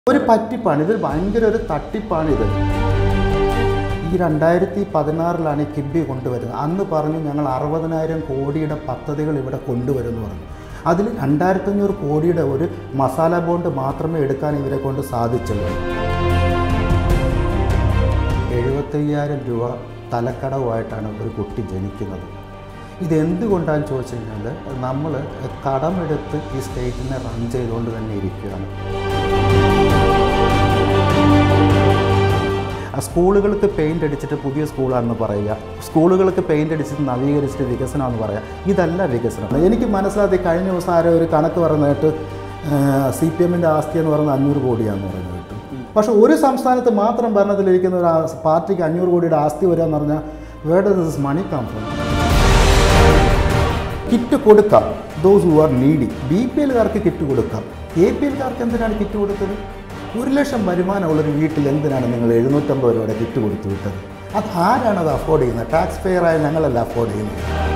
ഒരു പറ്റിപ്പാണ് ഇത് ഭയങ്കര ഒരു തട്ടിപ്പാണിത് ഈ രണ്ടായിരത്തി പതിനാറിലാണ് ഈ കിബി കൊണ്ടുവരുന്നത് അന്ന് പറഞ്ഞു ഞങ്ങൾ അറുപതിനായിരം കോടിയുടെ പദ്ധതികൾ ഇവിടെ കൊണ്ടുവരുമെന്ന് പറഞ്ഞു അതിൽ രണ്ടായിരത്തഞ്ഞൂറ് കോടിയുടെ ഒരു മസാല ബോണ്ട് മാത്രമേ എടുക്കാൻ ഇവരെ കൊണ്ട് സാധിച്ചുള്ളൂ എഴുപത്തയ്യായിരം രൂപ തലക്കടവുമായിട്ടാണ് ഒരു കുട്ടി ജനിക്കുന്നത് ഇതെന്തുകൊണ്ടാണെന്ന് ചോദിച്ചു കഴിഞ്ഞാൽ നമ്മൾ കടമെടുത്ത് ഈ സ്റ്റേറ്റിനെ റൺ ചെയ്തുകൊണ്ട് തന്നെ ഇരിക്കുകയാണ് ആ സ്കൂളുകൾക്ക് പെയിൻ്റ് അടിച്ചിട്ട് പുതിയ സ്കൂളാണെന്ന് പറയുക സ്കൂളുകൾക്ക് പെയിൻ്റ് അടിച്ചിട്ട് നവീകരിച്ചിട്ട് വികസനമാണെന്ന് പറയുക ഇതല്ല വികസനം എനിക്ക് മനസ്സിലാക്കി കഴിഞ്ഞ ദിവസം ആരോ ഒരു കണക്ക് പറഞ്ഞിട്ട് സി പി എമ്മിൻ്റെ ആസ്തി എന്ന് പറയുന്നത് അഞ്ഞൂറ് കോടിയാണെന്ന് പറയുന്നത് കേട്ടു പക്ഷേ ഒരു സംസ്ഥാനത്ത് മാത്രം ഭരണത്തിലിരിക്കുന്ന ഒരു ആ- പാർട്ടിക്ക് അഞ്ഞൂറ് കോടിയുടെ ആസ്തി വരിക എന്ന് പറഞ്ഞാൽ word this money come from kit കൊടുക്കാം those who are needy B P എൽകാർക്ക് കിറ്റ് കൊടുക്കാം എ പി എൽകാർക്ക് എന്തിനാണ് കിറ്റ് കൊടുത്തത് ഒരു ലക്ഷം വരുമാനമുള്ളൊരു വീട്ടിൽ എന്തിനാണ് നിങ്ങൾ എഴുന്നൂറ്റമ്പത് രൂപയുടെ കിറ്റ് കൊടുത്തു വിട്ടത് അത് ആരാണ് അത് അഫോർഡ് ചെയ്യുന്നത് ടാക്സ് പെയറായ ഞങ്ങളല്ല അഫോർഡ് ചെയ്യുന്നത്